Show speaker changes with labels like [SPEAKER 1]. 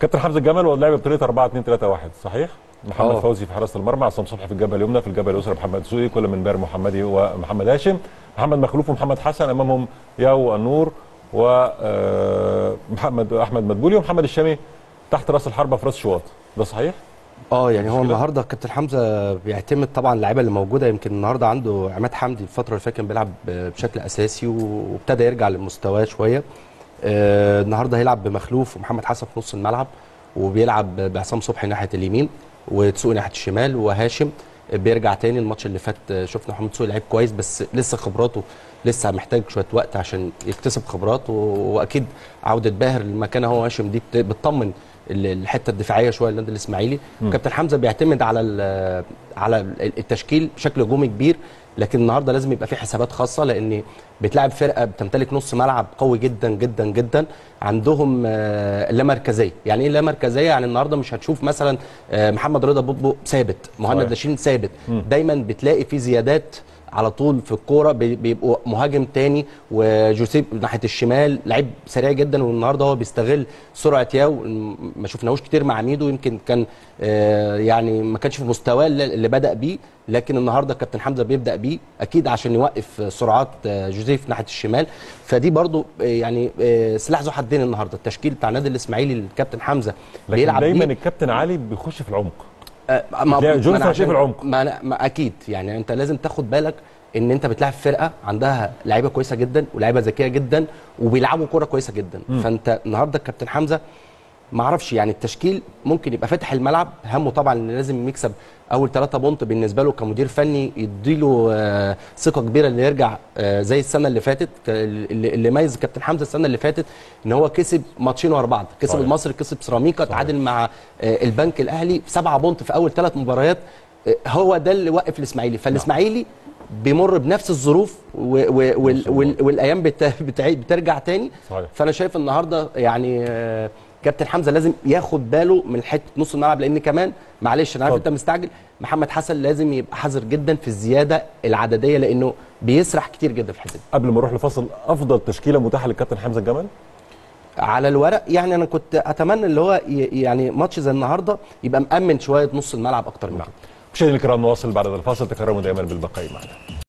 [SPEAKER 1] كابتن حمزه الجمل هو لعب بطريقه 4 2 3 1 صحيح؟ محمد
[SPEAKER 2] آه.
[SPEAKER 1] فوزي في حراسه المرمى عصام صبحي في الجبهه اليمنى في الجبهه اليسرى محمد سوقي كل من بار محمدي ومحمد هاشم محمد مخلوف ومحمد حسن امامهم ياو النور ومحمد احمد مدبولي ومحمد الشامي تحت راس الحربه في راس شواط ده صحيح؟
[SPEAKER 2] اه يعني هو
[SPEAKER 1] مش كده؟
[SPEAKER 2] النهارده كابتن حمزه بيعتمد طبعا اللعيبه اللي موجوده يمكن النهارده عنده عماد حمدي الفتره اللي فاتت كان بيلعب بشكل اساسي وابتدى يرجع لمستواه شويه آه النهارده هيلعب بمخلوف ومحمد حسن في نص الملعب وبيلعب بعصام صبحي ناحيه اليمين وتسوقي ناحيه الشمال وهاشم بيرجع تاني الماتش اللي فات آه، شفنا محمد سوقي لعيب كويس بس لسه خبراته لسه محتاج شويه وقت عشان يكتسب خبرات و- واكيد عوده باهر لمكانه هو هاشم دي بت- بتطمن ال- الحته الدفاعيه شويه للنادي الاسماعيلي كابتن حمزه بيعتمد على ال- على ال- التشكيل بشكل هجومي كبير لكن النهارده لازم يبقى في حسابات خاصه لان بتلعب فرقه بتمتلك نص ملعب قوي جدا جدا جدا عندهم آه، اللامركزيه يعني ايه اللامركزيه يعني النهارده مش هتشوف مثلا آه، محمد رضا بوبو ثابت مهند
[SPEAKER 1] صحيح.
[SPEAKER 2] لاشين ثابت دايما بتلاقي في زيادات على طول في الكوره بي- بيبقوا مهاجم تاني وجوزيف ناحيه الشمال لعيب سريع جدا والنهارده هو بيستغل سرعه ياو م- ما شفناهوش كتير مع ميدو يمكن كان آه، يعني ما كانش في مستواه اللي اللي بدا بيه لكن النهارده كابتن حمزه بيبدا بيه اكيد عشان يوقف سرعات آه، جوزيف ناحيه الشمال فدي برضو آه، يعني آه، سلاح ذو حدين النهارده التشكيل بتاع النادي الاسماعيلي الكابتن حمزه
[SPEAKER 1] لكن
[SPEAKER 2] بيلعب
[SPEAKER 1] دايما
[SPEAKER 2] بيه.
[SPEAKER 1] الكابتن علي بيخش في العمق
[SPEAKER 2] آه، ما
[SPEAKER 1] لا،
[SPEAKER 2] ما
[SPEAKER 1] جونسون
[SPEAKER 2] أنا
[SPEAKER 1] هتلاقيه
[SPEAKER 2] عشان-
[SPEAKER 1] في العمق.
[SPEAKER 2] ما, أنا ما اكيد يعني انت لازم تاخد بالك ان انت بتلعب فرقه عندها لعيبه كويسه جدا ولاعيبه ذكيه جدا وبيلعبوا كوره كويسه جدا فانت النهارده الكابتن حمزه ما اعرفش يعني التشكيل ممكن يبقى فاتح الملعب همه طبعا ان لازم يكسب اول ثلاثة بونت بالنسبه له كمدير فني يديله آه، ثقه كبيره اللي يرجع آه، زي السنه اللي فاتت ك- اللي اللي ميز كابتن حمزه السنه اللي فاتت ان هو كسب ماتشين ورا بعض كسب
[SPEAKER 1] صحيح.
[SPEAKER 2] المصري كسب سيراميكا تعادل مع آه، البنك الاهلي سبعة بونت في اول ثلاث مباريات آه، هو ده اللي وقف الاسماعيلي فالاسماعيلي بيمر بنفس الظروف و و وال وال والايام بت بتعيد بترجع تاني
[SPEAKER 1] صحيح.
[SPEAKER 2] فانا شايف النهارده يعني آه، كابتن حمزه لازم ياخد باله من حته نص الملعب لان كمان معلش انا عارف
[SPEAKER 1] اتفضل.
[SPEAKER 2] انت مستعجل محمد حسن لازم يبقى حذر جدا في الزياده العدديه لانه بيسرح كتير جدا في الحته دي
[SPEAKER 1] قبل ما نروح لفصل افضل تشكيله متاحه للكابتن حمزه الجمل
[SPEAKER 2] على الورق يعني انا كنت اتمنى اللي هو ي- يعني ماتش زي النهارده يبقى مامن شويه نص الملعب اكتر من كده
[SPEAKER 1] مشاهدينا الكرام نواصل بعد الفاصل تكرموا دائما بالبقاء معنا